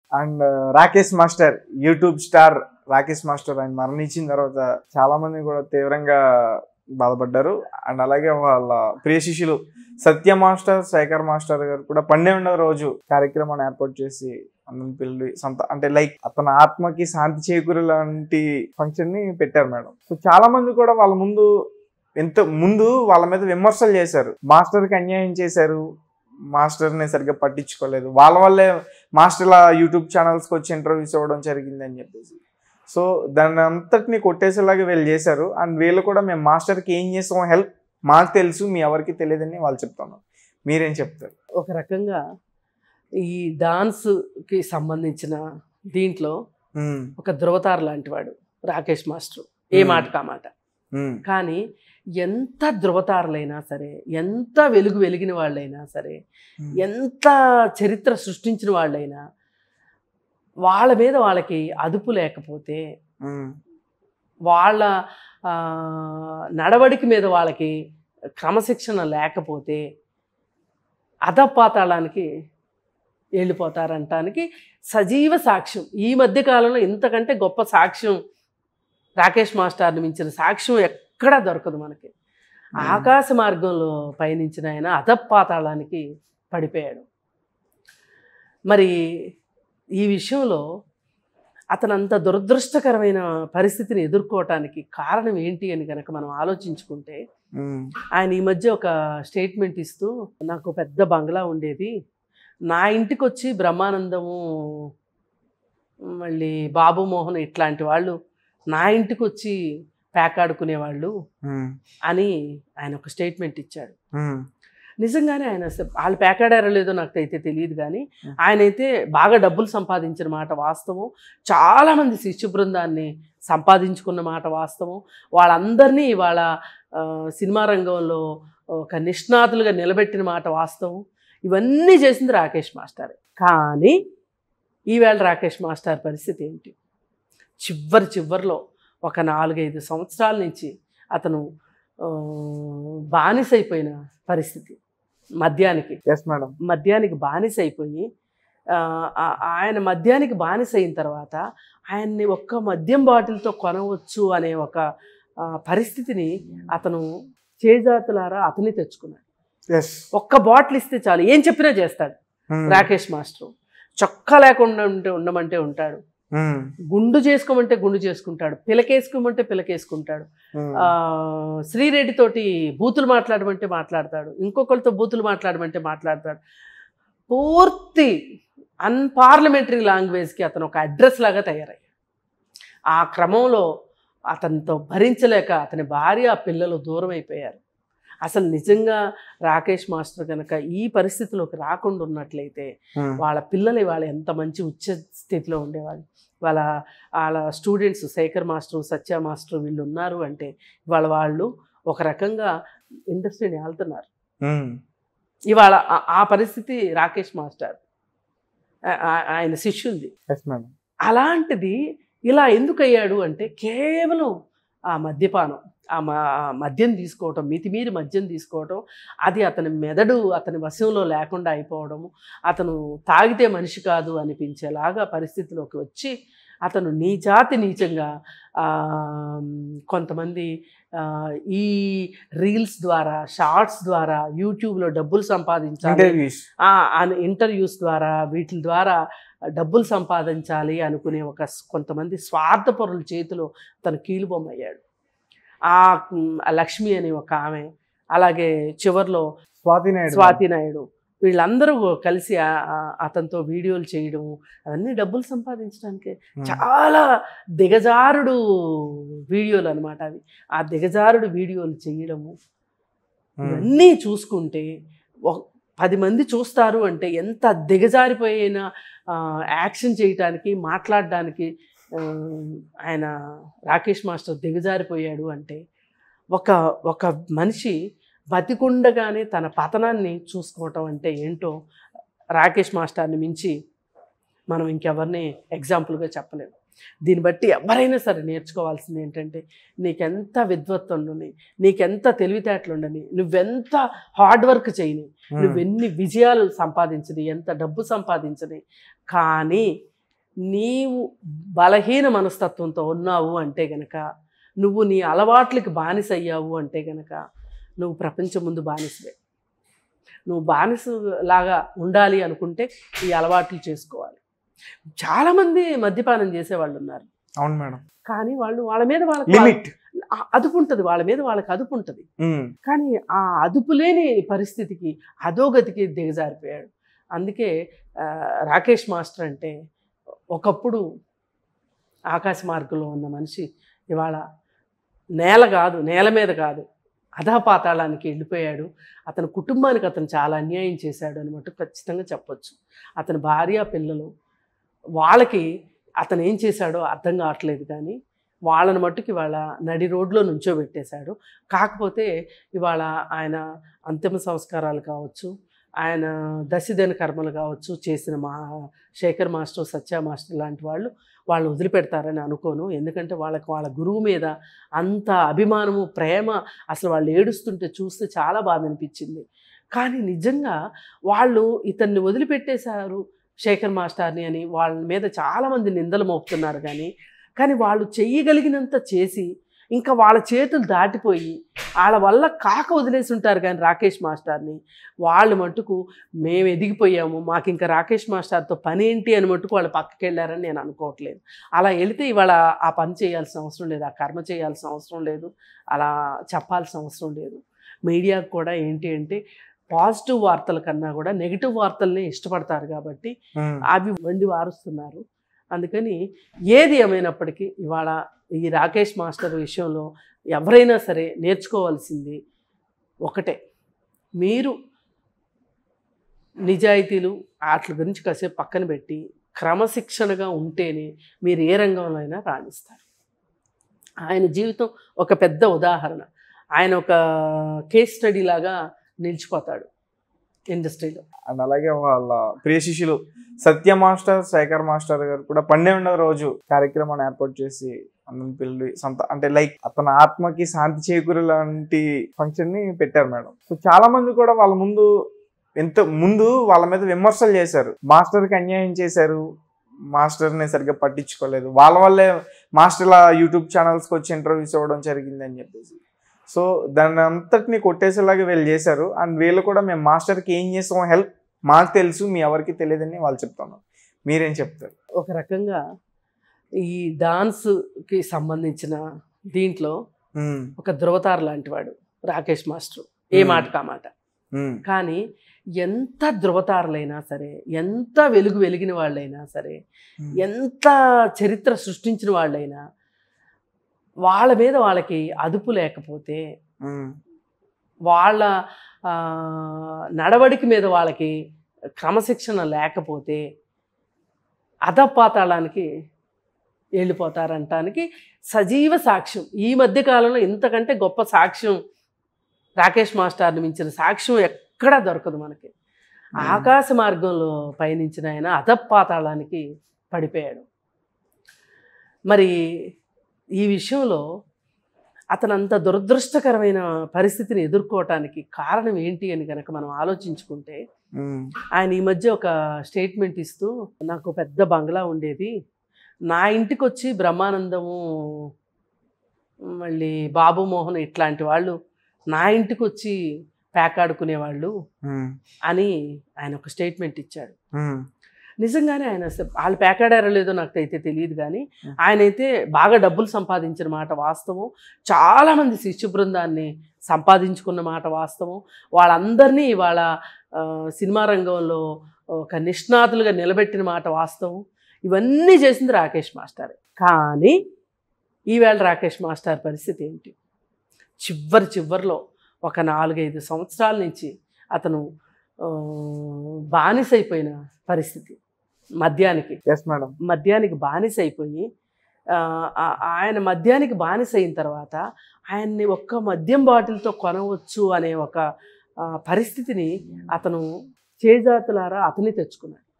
And Rakesh master YouTube star Rakesh master ఆయన మరణించిన తర్వాత చాలా మంది కూడా తీవ్రంగా బాధపడ్డారు అండ్ అలాగే వాళ్ళ ప్రియ శిష్యులు సత్య మాస్టర్ శేఖర్ మాస్టర్ గారు కూడా పన్నెండవ రోజు కార్యక్రమాన్ని ఏర్పాటు చేసి అందరిని పిల్లి సొంత అంటే లైక్ అతని ఆత్మకి శాంతి చేకూరు లాంటి ఫంక్షన్ ని పెట్టారు మేడం సో చాలా మంది కూడా వాళ్ళ ముందు ఎంత ముందు వాళ్ళ మీద విమర్శలు చేశారు మాస్టర్ కి అన్యాయం చేశారు మాస్టర్ ని సరిగ్గా పట్టించుకోలేదు వాళ్ళ వల్లే మాస్టర్ యూట్యూబ్ ఛానల్స్ కి వచ్చి ఇంటర్వ్యూస్ ఇవ్వడం జరిగింది అని చెప్పేసి సో దాన్ని అంతటిని కొట్టేసేలాగా వీళ్ళు చేశారు అండ్ వీళ్ళు కూడా మేము మాస్టర్కి ఏం చేస్తామో హెల్ప్ మాకు తెలుసు మీ ఎవరికి తెలియదని వాళ్ళు చెప్తున్నారు మీరేం చెప్తారు ఒక రకంగా ఈ డాన్స్కి సంబంధించిన దీంట్లో ఉమ్, ఒక ధృవతార లాంటి వాడు రాకేష్ మాస్టర్ ఏ Hmm. మాట కా మాట ఉమ్, కానీ ఎంత ధృవతారులైనా సరే ఎంత వెలుగు వెలిగిన వాళ్ళైనా సరే ఉమ్, ఎంత చరిత్ర సృష్టించిన వాళ్ళైనా వాళ్ళ మీద వాళ్ళకి అదుపు లేకపోతే ఉమ్, వాళ్ళ ఆ, నడవడిక మీద వాళ్ళకి క్రమశిక్షణ లేకపోతే అధపాతాళానికి వెళ్ళిపోతారంటానికి సజీవ సాక్ష్యం ఈ మధ్య కాలంలో ఇంతకంటే గొప్ప సాక్ష్యం రాకేష్ మాస్టర్ని మించిన సాక్ష్యం ఎక్కడా దొరకదు మనకి ఆకాశ మార్గంలో పయనించిన ఆయన అధపాతాళానికి పడిపోయాడు మరి ఈ విషయంలో అతను అంత దురదృష్టకరమైన పరిస్థితిని ఎదుర్కోవటానికి కారణం ఏంటి అని కనుక మనం ఆలోచించుకుంటే ఉమ్, ఆయన ఈ మధ్య ఒక స్టేట్మెంట్ ఇస్తూ నాకు పెద్ద బంగ్లా ఉండేది నా ఇంటికి వచ్చి బ్రహ్మానందము మళ్ళీ బాబు మోహన్ ఇట్లాంటి వాళ్ళు నా ఇంటికి వచ్చి పేకాడుకునేవాళ్ళు ఉమ్, అని ఆయన ఒక స్టేట్మెంట్ ఇచ్చాడు ఉమ్, నిజంగానే ఆయన అసలు వాళ్ళు పేకాడారో లేదో నాకు అయితే తెలియదు కానీ ఆయన అయితే బాగా డబ్బులు సంపాదించిన మాట వాస్తవం చాలామంది శిష్యు బృందాన్ని సంపాదించుకున్న మాట వాస్తవం వాళ్ళందరినీ ఇవాళ ఆ, సినిమా రంగంలో ఒక నిష్ణాతులుగా నిలబెట్టిన మాట వాస్తవం ఇవన్నీ చేసింది రాకేష్ మాస్టర్ కానీ ఈవేళ రాకేష్ మాస్టర్ పరిస్థితి ఏంటి చివరి చివరిలో ఒక నాలుగైదు సంవత్సరాల నుంచి అతను ఆ, బానిసైపోయిన పరిస్థితి మద్యానికి ఎస్ మేడం మద్యానికి బానిస అయిపోయి ఆ, ఆ- ఆయన మద్యానికి బానిస అయిన తర్వాత ఆయన్ని ఒక్క మద్యం బాటిల్తో కొనవచ్చు అనే ఒక ఆ, పరిస్థితిని అతను చేజాతులారా అతని తెచ్చుకున్నాడు ఎస్ ఒక్క బాటిల్ ఇస్తే చాలు ఏం చెప్పినా చేస్తాడు రాకేష్ మాస్టర్ చొక్కా లేకుండా ఉంటే ఉండమంటే ఉంటాడు గుండు చేసుకోమంటే గుండు చేసుకుంటాడు పిలకేసుకోమంటే పిలకేసుకుంటాడు ఆ, శ్రీరెడ్డి తోటి బూతులు మాట్లాడమంటే మాట్లాడతాడు ఇంకొకరితో బూతులు మాట్లాడమంటే మాట్లాడతాడు పూర్తి అన్పార్లమెంటరీ లాంగ్వేజ్కి అతను ఒక అడ్రస్ లాగా తయారయ్యాడు ఆ క్రమంలో అతనితో భరించలేక అతని భార్య పిల్లలు దూరం అయిపోయారు అసలు నిజంగా రాకేష్ మాస్టర్ కనుక ఈ పరిస్థితిలోకి రాకుండా ఉన్నట్లయితే వాళ్ళ పిల్లలు వాళ్ళ ఎంత మంచి ఉచ్చ స్థితిలో ఉండేవాళ్ళు వాళ్ళ వాళ్ళ students Shekhar master Satya master వీళ్ళు ఉన్నారు అంటే ఇవాళ వాళ్ళు ఒక రకంగా ఇండస్ట్రీని ఆళ్తున్నారు ఇవాళ ఆ- ఆ పరిస్థితి రాకేష్ మాస్టర్ ఆ- ఆ- ఆయన శిష్యుంది ఎస్ మేడం అలాంటిది ఇలా ఎందుకు అయ్యాడు అంటే కేవలం ఆ మద్యపానం ఆ మ- ఆ మద్యం తీసుకోవటం మితిమీరి మద్యం తీసుకోవటం అది అతని మెదడు అతని వశంలో లేకుండా అయిపోవడము అతను తాగితే మనిషి కాదు అనిపించేలాగా పరిస్థితిలోకి వచ్చి అతను నీచాతి నీచంగా ఆ, కొంతమంది ఆ, ఈ రీల్స్ ద్వారా షార్ట్స్ ద్వారా యూట్యూబ్లో డబ్బులు సంపాదించాలి ఇంటర్వ్యూస్ ఆ అన్- ఇంటర్వ్యూస్ ద్వారా వీటి ద్వారా డబ్బులు సంపాదించాలి అనుకునే ఒక స్- కొంతమంది స్వార్థపరుల చేతిలో తను కీలుబొమ్మయ్యాడు ఆ మ్, ఆ లక్ష్మి అనే ఒక ఆమె అలాగే చివర్లో స్వాతి నాయుడు స్వాతి నాయుడు వీళ్ళందరూ కలిసి ఆ- ఆ- అతనితో వీడియోలు చేయడం అవన్నీ డబ్బులు సంపాదించడానికి Hmm. చాలా దిగజారుడు వీడియోలు అనమాట అవి ఆ దిగజారుడు వీడియోలు చేయడము Hmm. ఇవన్నీ చూసుకుంటే ఒక- పది మంది చూస్తారు అంటే ఎంత దిగజారిపోయిన ఆ, యాక్షన్ చేయటానికి మాట్లాడడానికి ఆ, ఆయన రాకేష్ మాస్టర్ దిగజారిపోయాడు అంటే ఒక ఒక మనిషి బతికుండగానే తన పతనాన్ని చూసుకోవటం అంటే ఏంటో రాకేష్ మాస్టర్ని మించి మనం ఇంకెవరిని ఎగ్జాంపుల్గా చెప్పలేము దీన్ని బట్టి ఎవరైనా సరే నేర్చుకోవాల్సింది ఏంటంటే నీకెంత విద్వత్తు ఉండని నీకెంత తెలివితేటలు ఉండని నువ్వెంత హార్డ్ వర్క్ చేయని Hmm. నువ్వెన్ని విజయాలు సంపాదించని ఎంత డబ్బు సంపాదించని కానీ నీవు బలహీన మనస్తత్వంతో ఉన్నావు అంటే గనక నువ్వు నీ అలవాట్లకి బానిస అయ్యావు అంటే గనక నువ్వు ప్రపంచం ముందు బానిసవే నువ్వు బానిస లాగా ఉండాలి అనుకుంటే ఈ అలవాట్లు చేసుకోవాలి చాలామంది మద్యపానం చేసేవాళ్ళు ఉన్నారు అవును మేడం కానీ వాళ్ళు వాళ్ళ మీద వాళ్ళకి లిమిట్ ఆ- అదుపు ఉంటుంది వాళ్ళ మీద వాళ్ళకి అదుపు ఉంటుంది కానీ ఆ అదుపు లేని పరిస్థితికి అధోగతికి దిగజారిపోయాడు అందుకే ఆ, రాకేష్ మాస్టర్ అంటే ఒకప్పుడు ఆకాశ మార్గంలో ఉన్న మనిషి ఇవాళ నేల కాదు నేల మీద కాదు అధపాతాళానికి వెళ్ళిపోయాడు అతని కుటుంబానికి అతను చాలా అన్యాయం చేశాడు అని మటు ఖచ్చితంగా చెప్పొచ్చు అతని భార్య పిల్లలు వాళ్ళకి అతను ఏం చేశాడో అర్థం కావట్లేదు కానీ వాళ్ళని మట్టుకు ఇవాళ నడి రోడ్లో నుంచోబెట్టేశాడు కాకపోతే ఇవాళ ఆయన అంతిమ సంస్కారాలు కావచ్చు ఆయన దశదిన కర్మలు కావచ్చు చేసిన మా శేఖర్ మాస్టర్ సత్య మాస్టర్ లాంటి వాళ్ళు వాళ్ళని వదిలిపెడతారని అనుకోను ఎందుకంటే వాళ్ళకి వాళ్ళ గురువు మీద అంత అభిమానము ప్రేమ అసలు వాళ్ళు ఏడుస్తుంటే చూస్తే చాలా బాధ అనిపించింది కానీ నిజంగా వాళ్ళు ఇతన్ని వదిలిపెట్టేశారు శేఖర్ మాస్టర్ని అని వాళ్ళ మీద చాలామంది నిందలు మోపుతున్నారు కానీ కానీ వాళ్ళు చెయ్యగలిగినంత చేసి ఇంకా వాళ్ళ చేతులు దాటిపోయి వాళ్ళ వల్ల కాక వదిలేసి ఉంటారు కానీ రాకేష్ మాస్టర్ని వాళ్ళు మట్టుకు మేము ఎదిగిపోయాము మాకు ఇంకా రాకేష్ మాస్టర్తో పని ఏంటి అని మట్టుకు వాళ్ళు పక్కకి వెళ్ళారని నేను అనుకోవట్లేదు అలా వెళితే ఇవాళ ఆ పని చేయాల్సిన అవసరం లేదు ఆ కర్మ చేయాల్సిన అవసరం లేదు అలా చెప్పాల్సిన అవసరం లేదు మీడియాకు కూడా ఏంటి అంటే పాజిటివ్ వార్తల కన్నా కూడా నెగిటివ్ వార్తల్ని ఇష్టపడతారు కాబట్టి అవి వండి వారుస్తున్నారు అందుకని ఏది ఏమైనప్పటికీ ఇవాళ ఈ రాకేష్ మాస్టర్ విషయంలో ఎవరైనా సరే నేర్చుకోవాల్సింది ఒకటే మీరు నిజాయితీలు వాటి గురించి కాసేపు పక్కన పెట్టి క్రమశిక్షణగా ఉంటేనే మీరు ఏ రంగంలో అయినా రాణిస్తారు ఆయన జీవితం ఒక పెద్ద ఉదాహరణ ఆయన ఒక కేస్ స్టడీ లాగా నిలిచిపోతాడు ఇండస్ట్రీలో అండ్ అలాగే వాళ్ళ ప్రియ శిష్యులు సత్య మాస్టర్ శేఖర్ మాస్టర్ గారు కూడా పన్నెండవ రోజు కార్యక్రమాన్ని ఏర్పాటు చేసి అందరిని పిల్లలు సంత అంటే లైక్ అతని ఆత్మకి శాంతి చేకూరు లాంటి ఫంక్షన్ ని పెట్టారు మేడం సో చాలా మంది కూడా వాళ్ళ ముందు ఎంత ముందు వాళ్ళ మీద విమర్శలు చేశారు మాస్టర్ కి అన్యాయం చేశారు మాస్టర్ ని సరిగ్గా పట్టించుకోలేదు వాళ్ళ వల్లే మాస్టర్ యూట్యూబ్ ఛానల్స్ కి వచ్చి ఇంటర్వ్యూస్ ఇవ్వడం జరిగింది అని చెప్పేసి సో దాన్ని అంతటిని కొట్టేసేలాగా వీళ్ళు చేశారు అండ్ వీళ్ళు కూడా మేము మాస్టర్కి ఏం చేస్తామో హెల్ప్ మాకు తెలుసు మీ ఎవరికి తెలియదని వాళ్ళు చెప్తున్నారు మీరేం చెప్తారు ఒక రకంగా ఈ డాన్స్కి సంబంధించిన దీంట్లో ఉమ్, ఒక ధృవతార లాంటి వాడు రాకేష్ మాస్టర్ ఏ Hmm. మాట కా మాట ఉమ్, కానీ ఎంత ధృవతారులైనా సరే ఎంత వెలుగు వెలిగిన వాళ్ళైనా సరే ఉమ్, ఎంత చరిత్ర సృష్టించిన వాళ్ళైనా వాళ్ళ మీద వాళ్ళకి అదుపు లేకపోతే ఉమ్, వాళ్ళ ఆ, నడవడిక మీద వాళ్ళకి క్రమశిక్షణ లేకపోతే అధపాతాళానికి వెళ్ళిపోతారంటానికి సజీవ సాక్ష్యం ఈ మధ్య కాలంలో ఇంతకంటే గొప్ప సాక్ష్యం రాకేష్ మాస్టర్ని మించిన సాక్ష్యం ఎక్కడా దొరకదు మనకి ఆకాశ మార్గంలో పయనించిన ఆయన అధపాతాళానికి పడిపోయాడు మరి ఈ విషయంలో అతను అంత దురదృష్టకరమైన పరిస్థితిని ఎదుర్కోవటానికి కారణం ఏంటి అని కనుక మనం ఆలోచించుకుంటే ఉమ్, ఆయన ఈ మధ్య ఒక స్టేట్మెంట్ ఇస్తూ నాకు పెద్ద బంగ్లా ఉండేది నా ఇంటికి వచ్చి బ్రహ్మానందము మళ్ళీ బాబు మోహన్ ఇట్లాంటి వాళ్ళు నా ఇంటికి వచ్చి పేకాడుకునేవాళ్ళు ఉమ్, అని ఆయన ఒక స్టేట్మెంట్ ఇచ్చాడు ఉమ్, నిజంగానే ఆయన అసలు వాళ్ళు పేకాడారో లేదో నాకు అయితే తెలియదు కానీ ఆయన అయితే బాగా డబ్బులు సంపాదించిన మాట వాస్తవం చాలామంది శిష్యు బృందాన్ని సంపాదించుకున్న మాట వాస్తవం వాళ్ళందరినీ ఇవాళ ఆ, సినిమా రంగంలో ఒక నిష్ణాతులుగా నిలబెట్టిన మాట వాస్తవం ఇవన్నీ చేసింది రాకేష్ మాస్టర్ కానీ ఈవేళ రాకేష్ మాస్టర్ పరిస్థితి ఏంటి చివరి చివరిలో ఒక నాలుగైదు సంవత్సరాల నుంచి అతను ఆ, బానిసైపోయిన పరిస్థితి మద్యానికి ఎస్ మేడం మద్యానికి బానిస అయిపోయి ఆ, ఆ- ఆయన మద్యానికి బానిస అయిన తర్వాత ఆయన్ని ఒక్క మద్యం బాటిల్తో కొనవచ్చు అనే ఒక ఆ, పరిస్థితిని అతను చేజాతులారా అతని తెచ్చుకున్నాడు